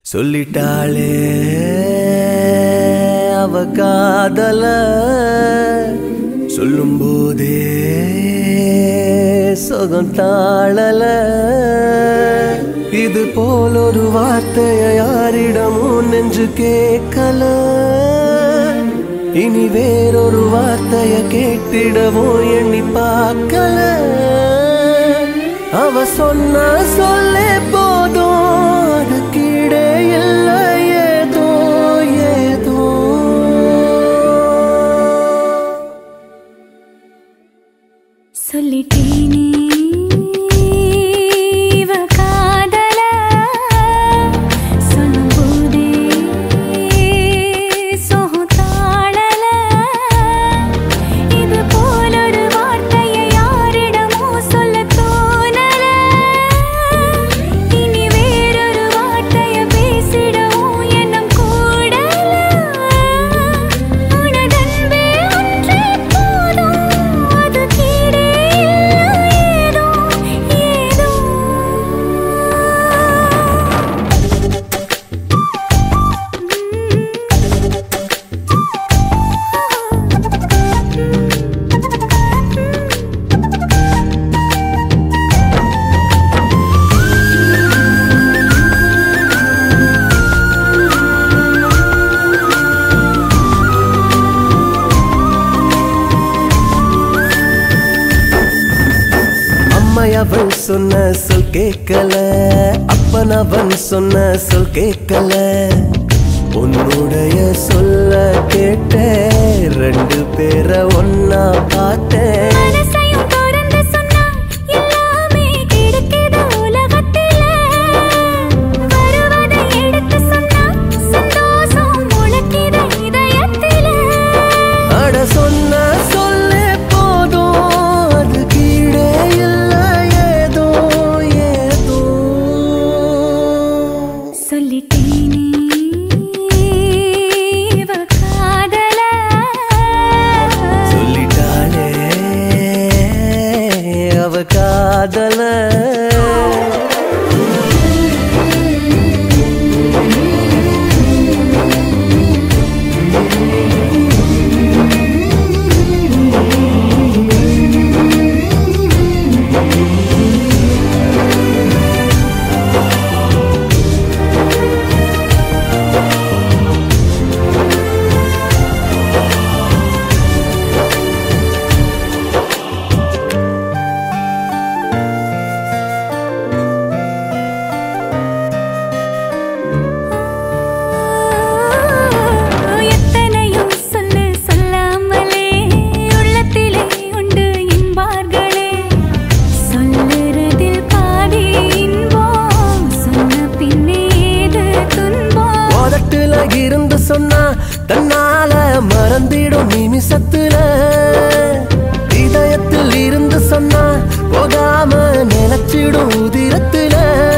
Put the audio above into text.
சொல்லிட்டாளே அவ காதல சொல்லும் போதே சுகம் தாழல இது போல் ஒரு வார்த்தைய யாரிடமும் நெஞ்சு கேட்கல இனி வேறொரு வார்த்தைய கேட்டிடவும் எண்ணி பார்க்கல அவ சொன்ன சொல்லே போதும் அது கீழே இல்லை ஏதோ ஏதோ சொல்லிட்டேனே இவ காதல சொல்லும்போதே சோகம் தாழல இது போல ஒரு வார்த்தையை யாரிடமோ சொல்ல தோணல இனி வேறொரு வார்த்தையை பேசிடவும் எண்ணம் கூடல உனதன்பே ஒன்றே போதும் அது கீழே ஏதோ ஏதோ அம்மை அவன் சொன்ன சொல் கேட்கல அப்பன் அவன் சொன்ன சொல் கேட்கல உன்னுடைய சொல்ல கேட்டேன் ரெண்டு பேரை ஒன்னா பார்த்தேன் மனசையும் திறந்து சொன்னா எல்லாமே கிடைக்குது உலகத்தில வருவதை எடுத்து சொன்னா சந்தோஷம் முளைக்குது இதயத்தில அட சொன்ன சொல்லே போதும் அது கீழே இல்லை ஏதோ ஏதோ சொல்லிட்டேனே இவ காதல சொல்லிட்டாளே அவ காதல எத்தனையோ சொல்லு சொல்லாமலே உள்ளத்திலே உண்டு என்பார்களே சொல்லுறதில் பாதி இன்பம் சொன்ன பின்னே ஏது துன்பம் உதட்டுல இருந்து சொன்னா தன்னால மறந்திடும் நிமிஷத்துல இதயத்தில் இருந்து சொன்னா போகாம நினைச்சிடும் உதிரத்துல